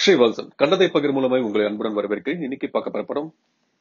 ஸ்ரீவல்சன் கண்டதை பகிர் மூலமாய் உங்களை அன்புடன் வரவேற்கிறேன் இன்னைக்கு பார்க்க போற படம்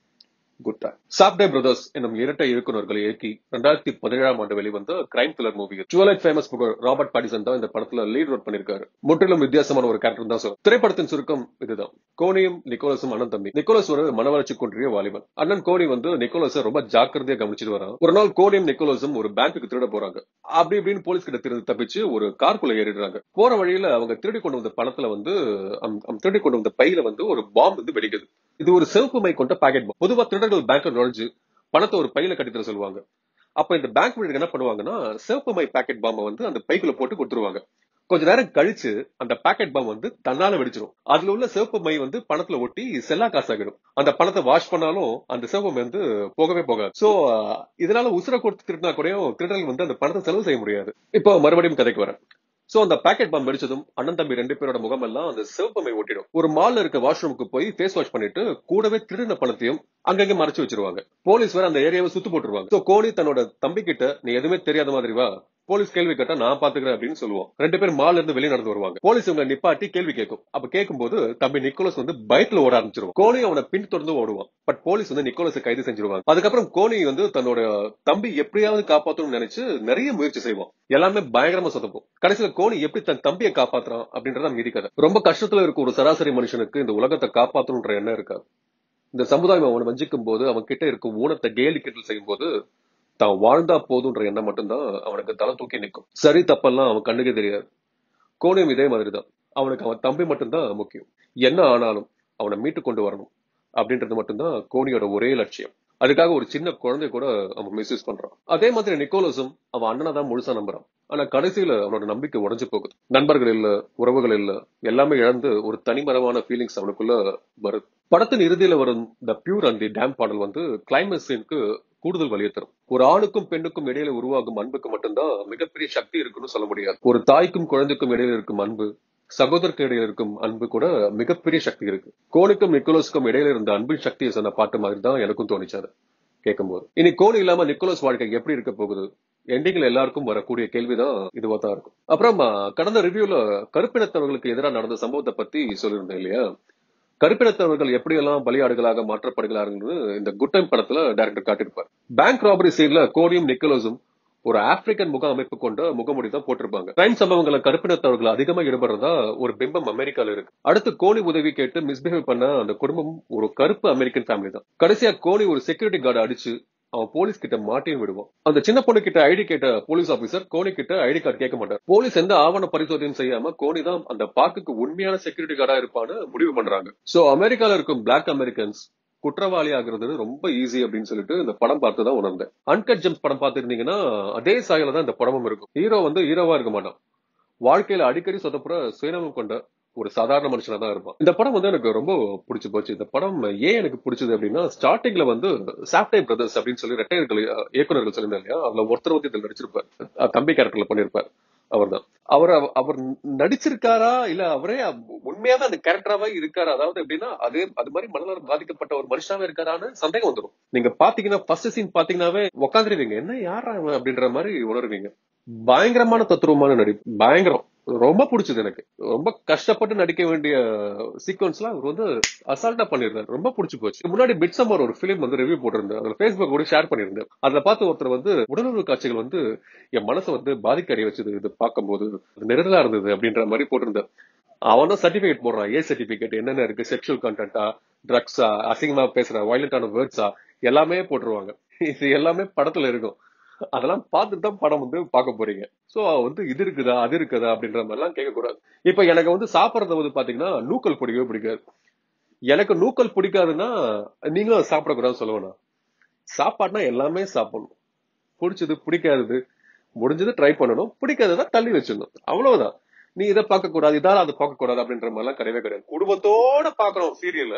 குட் டைம் சாப்டே பிரதர்ஸ் என்னும் இரட்டை இயக்குநர்களை இயக்கி ரெண்டாயிரத்தி பதினேழாம் ஆண்டு வெளிவந்த crime thriller movie Twilight famous புகழ் ராபர்ட் பாடிசன் தான் இந்த படத்துல லீட் ரோல் பண்ணிருக்காரு முற்றிலும் வித்தியாசமான ஒரு கேரக்டர் தான் சொல்லும் திரைப்படத்தின் சுருக்கம் இதுதான் கோனியும் நிக்கோலஸும் அண்ணன் தம்பி நிக்கோலஸ் ஒரு மனவளர்ச்சி குன்றிய வாலிபன் அண்ணன் கோனி வந்து நிக்கோலஸ ரொம்ப ஜாக்கிரதையா கவனிச்சிட்டு வரான் ஒரு நாள் கோனியும் நிக்கோலஸும் ஒரு பேங்க்குக்கு திருட போறாங்க அப்படி இப்படின்னு போலீஸ் கிட்ட திருந்து தப்பிச்சு ஒரு கார்க்குள்ள ஏறிடுறாங்க போற வழியில அவங்க திருடி கொண்டு வந்த பணத்துல வந்து அம்- அம் திருடி கொண்டு வந்த பையில வந்து ஒரு பாம்பு வந்து வெடிக்குது இது ஒரு சிவப்பு மை கொண்ட பாக்கெட் பாம்பு பொதுவா திருடர்கள் பேங்க்ல நுழைஞ்சு பணத்தை ஒரு பையில கட்டி தர சொல்லுவாங்க அப்ப இந்த பேங்க் ஊழியர்கள் என்ன பண்ணுவாங்கன்னா சிவப்பு மை பாக்கெட் பாம்பை வந்து அந்த பைக்குள்ள போட்டு கொடுத்துருவாங்க கொஞ்ச நேரம் கழிச்சு அந்த பாக்கெட் பாம் வந்து தன்னால வெடிச்சிடும் அதுல உள்ள சிவப்பு மை வந்து பணத்துல ஒட்டி செல்லா காசாகிடும் அந்த பணத்தை வாஷ் பண்ணாலும் அந்த சிவப்பு மை வந்து போகவே போகாது சோ இதனால உசுர கொடுத்து திருடினா கூடயும் திருடர்கள் வந்து அந்த பணத்தை செலவு செய்ய முடியாது இப்போ மறுபடியும் கதைக்கு வரேன் சோ அந்த பாக்கெட் பாம் வெடிச்சதும் அண்ணன் தம்பி ரெண்டு பேரோட முகம் எல்லாம் அந்த சிவப்பமை ஒட்டிடும் ஒரு மால்ல இருக்க வாஷ்ரூமுக்கு போய் ஃபேஸ் வாஷ் பண்ணிட்டு கூடவே திருடின பணத்தையும் அங்கங்க மறைச்சு வச்சிருவாங்க போலீஸ் வேற அந்த ஏரியாவை சுத்து போட்டுருவாங்க சோ கோனி தன்னோட தம்பி கிட்ட நீ எதுவுமே தெரியாத மாதிரி வா போலீஸ் கேள்வி கேட்டா நான் பாத்துக்கிறேன் அப்படின்னு சொல்லுவோம் ரெண்டு பேரும் மால்ல இருந்து வெளியே நடந்து வருவாங்க போலீஸ் இவங்க நிப்பாட்டி கேள்வி கேட்கும் அப்ப கேட்கும்போது தம்பி நிக்கோலஸ் வந்து பயத்துல ஓட ஆரம்பிச்சிருவான் கோனி அவனை பின் தொடர்ந்து ஓடுவான் பட் போலீஸ் வந்து நிக்கோலஸை கைது செஞ்சிருவாங்க அதுக்கப்புறம் கோனி வந்து தன்னோட தம்பி எப்படியாவது காப்பாத்தணும்னு நினைச்சு நிறைய முயற்சி செய்வான் எல்லாமே பயங்கரமா சொதப்பும் கடைசியில கோனி எப்படி தன் தம்பியை காப்பாத்துறான் அப்படின்றத மீதி கதை ரொம்ப கஷ்டத்துல இருக்க ஒரு சராசரி மனுஷனுக்கு இந்த உலகத்தை காப்பாத்தணும்ன்ற எண்ணம் இருக்காது இந்த சமுதாயம் அவனை வஞ்சிக்கும் போது அவன் கிட்ட இருக்கும் ஊனத்தை கேலி கிண்டல் செய்யும் போது தான் வாழ்ந்தா போதுன்ற எண்ணம் மட்டும்தான் அவனுக்கு தலை தூக்கி நிற்கும் சரி தப்பெல்லாம் அவன் கண்ணுக்கே தெரியாது கோணியம் இதே மாதிரிதான் அவனுக்கு அவன் தம்பி மட்டும்தான் முக்கியம் என்ன ஆனாலும் அவனை மீட்டு கொண்டு வரணும் அப்படின்றது மட்டும்தான் கோனியோட ஒரே லட்சியம் அதுக்காக ஒரு சின்ன குழந்தை கூட அவன் மிஸ்யூஸ் பண்றான் அதே மாதிரி நிக்கோலஸும் அவன் அண்ணனை தான் முழுசா நம்புறான் ஆனா கடைசியில அவனோட நம்பிக்கை உடைஞ்சு போகுது நண்பர்கள் இல்ல உறவுகள் இல்ல எல்லாமே இழந்து ஒரு தனிமரமான ஃபீலிங்ஸ் அவனுக்குள்ள வருது படத்தின் இறுதியில வரும் the pure and the damned பாடல் வந்து கிளைமேக்ஸ் சீனுக்கு கூடுதல் வலியை தரும் ஒரு ஆணுக்கும் பெண்ணுக்கும் இடையில உருவாகும் அன்புக்கு மட்டும்தான் மிகப்பெரிய சக்தி இருக்குன்னு சொல்ல முடியாது ஒரு தாய்க்கும் குழந்தைக்கும் இடையில இருக்கும் அன்பு சகோதரருக்கு இடையில இருக்கும் அன்பு கூட மிகப்பெரிய சக்தி இருக்கு கோனுக்கும் நிக்கோலஸுக்கும் இடையில இருந்த அன்பின் சக்தியை சொன்ன பாட்டு மாதிரி தான் எனக்கும் தோணிச்சது கேட்கும்போது இனி கோனி இல்லாம நிக்கோலஸ் வாழ்க்கை எப்படி இருக்க போகுது எண்டிங்ல எல்லாருக்கும் வரக்கூடிய கேள்விதான் இதுவா தான் இருக்கும் அப்புறம் ஆ, கடந்த ரிவ்யூல கருப்பினத்தவர்களுக்கு எதிராக நடந்த சம்பவத்தை பத்தி சொல்லியிருந்தேன் இல்லையா கருப்பினத்தவர்கள் எப்படியெல்லாம் பலியாடுகளாக மாற்றப்படுகிறார்கள் இந்த குட் டைம் படத்துல டைரக்டர் காட்டியிருப்பார் பேங்க் ராபரி சீன்ல கோனியும் நிக்கோலஸும் ஒரு ஆப்பிரிக்கன் முக அமைப்பு கொண்ட முகமுடி தான் போட்டிருப்பாங்க கிரைம் சம்பவங்களை கருப்பினத்தவர்கள் அதிகமா ஈடுபடுறதா ஒரு பிம்பம் அமெரிக்கால இருக்கு அடுத்து கோனி உதவி கேட்டு மிஸ்பிஹேவ் பண்ண அந்த குடும்பம் ஒரு கருப்பு அமெரிக்கன் ஃபேமிலி தான் கடைசியா கோனி ஒரு செக்யூரிட்டி கார்டு அடிச்சு அவன் போலீஸ் கிட்ட மாட்டியும் விடுவான் அந்த சின்ன பொண்ணு கிட்ட ஐடி கேட்ட போலீஸ் ஆபீசர் கோனி கிட்ட ஐடி கார்டு கேட்க மாட்டார் போலீஸ் எந்த ஆவண பரிசோதனையும் செய்யாம கோனி தான் அந்த பார்க்குக்கு உண்மையான செக்யூரிட்டி கார்டா இருப்பான்னு முடிவு பண்றாங்க சோ அமெரிக்கால இருக்கும் பிளாக் அமெரிக்கன்ஸ் குற்றவாளி ஆகுறது ரொம்ப ஈஸி அப்படின்னு சொல்லிட்டு இந்த படம் பார்த்து தான் உணர்ந்தேன் அன்கட் ஜெம்ஸ் படம் பார்த்திருந்தீங்கன்னா அதே சாயல தான் இந்த படமும் இருக்கும் ஹீரோ வந்து ஹீரோவா இருக்க மாட்டான் வாழ்க்கையில அடிக்கடி சொதப்புற சுயநலம் கொண்ட ஒரு சாதாரண மனுஷனா தான் இருப்பான் இந்த படம் வந்து எனக்கு ரொம்ப பிடிச்சு போச்சு இந்த படம் ஏன் எனக்கு பிடிச்சது அப்படின்னா ஸ்டார்டிங்ல வந்து சாப்டே பிரதர்ஸ் அப்படின்னு சொல்லி ரெட்டையர்கள் இயக்குனர்கள் சொல்லியிருந்தாங்க இல்லையா அதுல ஒருத்தர் வந்து இதில் நடிச்சிருப்பார் அஹ் தம்பி கேரக்டர்ல பண்ணிருப்பார் அவர்தான் அவர் அவர் நடிச்சிருக்காரா இல்ல அவரே உண்மையாவே அந்த கேரக்டராவே இருக்காரா அதாவது எப்படின்னா அதே அது மாதிரி மனநலம் பாதிக்கப்பட்ட ஒரு மனுஷனாவே இருக்காரான்னு சந்தேகம் வந்துடும் நீங்க பாத்தீங்கன்னா ஃபர்ஸ்ட் சீன் பாத்தீங்கன்னாவே உட்காந்துருவீங்க என்ன யாரா இவன் அப்படின்ற மாதிரி உணர்வீங்க பயங்கரமான தத்துருவமான நடிப்பு பயங்கரம் ரொம்ப பிடிச்சது எனக்கு ரொம்ப கஷ்டப்பட்டு நடிக்க வேண்டிய சீக்வன்ஸ்லாம் அவர் வந்து அசால்ட்டா பண்ணிருந்தாரு ரொம்ப பிடிச்சு போச்சு முன்னாடி பிட்சமர் ஒரு பிலிம் வந்து ரிவ்யூ போட்டிருந்தேன் அதுல Facebook கூட ஷேர் பண்ணியிருந்தேன் அதுல பார்த்து ஒருத்தர் வந்து உடலுறவு காட்சிகள் வந்து என் மனசை வந்து பாதிக்க அறிய வச்சது இது பார்க்கும்போது அது நெருடலா இருந்தது அப்படின்ற மாதிரி போட்டிருந்தேன் அவன் தான் சர்டிபிகேட் போடுறான் ஏ சர்டிபிகேட் என்னென்ன இருக்கு செக்ஷுவல் கண்டென்ட்டா ட்ரக்ஸா அசிங்கமா பேசுற வயலண்டான வேர்ட்ஸா எல்லாமே போட்டுருவாங்க இது எல்லாமே படத்துல இருக்கும் அதெல்லாம் பார்த்துட்டு தான் படம் வந்து பார்க்க போறீங்க சோ வந்து இது இருக்குதா அது இருக்குதா அப்படின்ற மாதிரி எல்லாம் கேட்க கூடாது இப்ப எனக்கு வந்து சாப்பிடறது வந்து பாத்தீங்கன்னா நூக்கல் பிடிக்கவே பிடிக்காது எனக்கு நூக்கல் பிடிக்காதுன்னா நீங்களும் அதை சாப்பிடக்கூடாதுன்னு சொல்லுவேண்ணா சாப்பாடுனா எல்லாமே சாப்பிடணும் பிடிச்சது பிடிக்காதது முடிஞ்சது ட்ரை பண்ணணும் பிடிக்காததா தள்ளி வச்சிடணும் அவ்வளவுதான் நீ இதை பார்க்க கூடாது இதால அதை பார்க்க கூடாது அப்படின்ற மாதிரி எல்லாம் கிடையவே கிடையாது குடும்பத்தோட பாக்குறோம் சீரியல்ல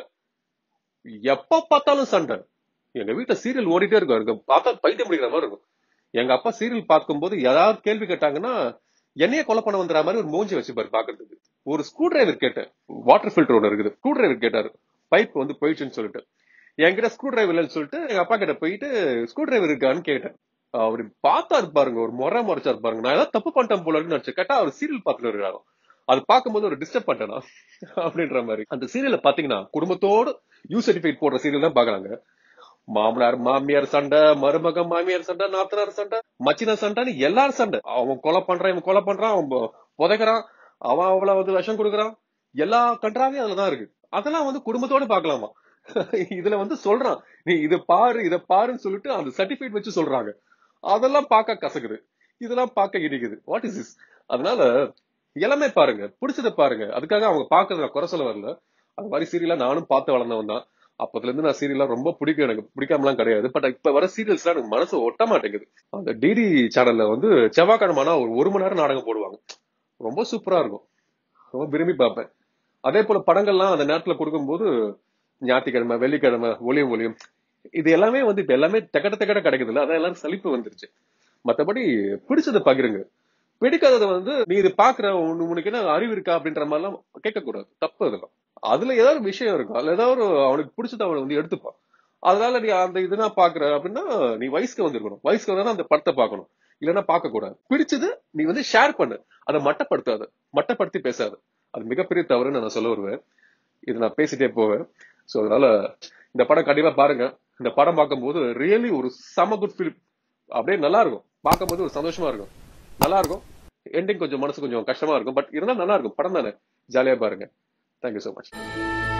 எப்ப பார்த்தாலும் சண்டை எங்க வீட்டுல சீரியல் ஓடிட்டே இருக்கும் எனக்கு பார்த்தா பைத்தியம் பிடிக்கிற மாதிரி இருக்கும் எங்க அப்பா சீரியல் பார்க்கும்போது ஏதாவது கேள்வி கேட்டாங்கன்னா என்னைய கொலை பண்ண வந்துற மாதிரி ஒரு மூஞ்சி வச்சுப்பாரு பாக்குறதுக்கு ஒரு ஸ்க்ரூ டிரைவர் கேட்டேன் வாட்டர் ஃபில்டர் ஒன்று இருக்குது ஸ்க்ரூ டிரைவர் கேட்டாரு பைப் வந்து போயிடுச்சுன்னு சொல்லிட்டு என்கிட்ட ஸ்க்ரூ டிரைவர் இல்லைன்னு சொல்லிட்டு எங்க அப்பா கிட்ட போயிட்டு ஸ்க்ரூ டிரைவர் இருக்கான்னு கேட்டேன் அப்படி பார்த்தா பாருங்க ஒரு முறை முறைச்சா பாருங்க நான் ஏதாவது தப்பு பண்ணிட்டேன் போல இருக்குன்னு நினைச்சு கேட்டா அவர் சீரியல் பார்த்துட்டு இருக்காங்க அது பார்க்கும்போது ஒரு டிஸ்டர்ப் பண்ணிட்டேனா அப்படின்ற மாதிரி அந்த சீரியல்ல பாத்தீங்கன்னா குடும்பத்தோடு யூ சர்டிபிகேட் போடுற சீரியல் தான் பாக்குறாங்க மாமனார் மாமியார் சண்டை மருமக மாமியார் சண்டை நாத்தனார் சண்டை மச்சின சண்டைன்னு எல்லாரும் சண்டை அவன் கொலை பண்றான் இவன் கொலை பண்றான் அவன் பொ- புதைக்கிறான் அவன் அவளை வந்து விஷம் கொடுக்குறான் எல்லா கன்றாவையும் அதுலதான் இருக்கு அதெல்லாம் வந்து குடும்பத்தோட பார்க்கலாமா இதுல வந்து சொல்றான் நீ இத பாரு இத பாருன்னு சொல்லிட்டு அந்த சர்டிபிகேட் வச்சு சொல்றாங்க அதெல்லாம் பார்க்க கசக்குது இதெல்லாம் பார்க்க இடிக்குது வாட் இஸ் திஸ் அதனால எல்லாமே பாருங்க பிடிச்சத பாருங்க அதுக்காக அவங்க பாக்குறத குறை சொல்ல வரல அது மாதிரி சீரியலா நானும் பார்த்து வளர்ந்தவன் தான் அப்பத்துல இருந்து நான் சீரியலா ரொம்ப பிடிக்கும் எனக்கு பிடிக்காமலாம் கிடையாது பட் இப்ப வர சீரியல்ஸ்லாம் எனக்கு மனசு ஒட்ட மாட்டேங்குது அந்த டிடி சேனல்ல வந்து செவ்வாய்க்கிழமைனா ஒரு ஒரு மணி நேரம் நாடகம் போடுவாங்க ரொம்ப சூப்பரா இருக்கும் ரொம்ப விரும்பி பார்ப்பேன் அதே போல படங்கள்லாம் அந்த நேரத்துல கொடுக்கும்போது ஞாயிற்றுக்கிழமை வெள்ளிக்கிழமை ஒளியும் ஒளியும் இது எல்லாமே வந்து இப்ப எல்லாமே தக்கட தக்கட கிடைக்குதுல்ல அதான் எல்லாரும் சலிப்பு வந்துருச்சு மத்தபடி பிடிச்சதை பகிருங்க பிடிக்காததை வந்து நீ இது பாக்குற உனக்கு உனக்கு என்ன அறிவு இருக்கா அப்படின்ற மாதிரி எல்லாம் கேட்க கூடாது தப்பு அதெல்லாம் அதுல ஏதாவது ஒரு விஷயம் இருக்கும் அதுல ஏதாவது ஒரு அவனுக்கு பிடிச்சதை அவனை வந்து எடுத்துப்பான் அதனால நீ அந்த இதுனா பாக்குற அப்படின்னா நீ வயசுக்கு வந்திருக்கணும் வயசுக்கு வந்தா அந்த படத்தை பார்க்கணும் இல்லைன்னா பார்க்க கூடாது பிடிச்சது நீ வந்து ஷேர் பண்ணு அதை மட்டப்படுத்தாத மட்டப்படுத்தி பேசாத அது மிகப்பெரிய தவறுன்னு நான் சொல்ல வருவேன் இது நான் பேசிட்டே போவேன் சோ அதனால இந்த படம் கண்டிப்பா பாருங்க இந்த படம் பார்க்கும்போது ரியலி ஒரு செம குட் ஃபிலிம் அப்படியே நல்லா இருக்கும் பார்க்கும்போது ஒரு சந்தோஷமா இருக்கும் நல்லா இருக்கும் எண்டிங் கொஞ்சம் மனசு கொஞ்சம் கஷ்டமா இருக்கும் பட் இருந்தாலும் நல்லா இருக்கும் படம் தானே ஜாலியா பாருங்க தேங்க்யூ so மச்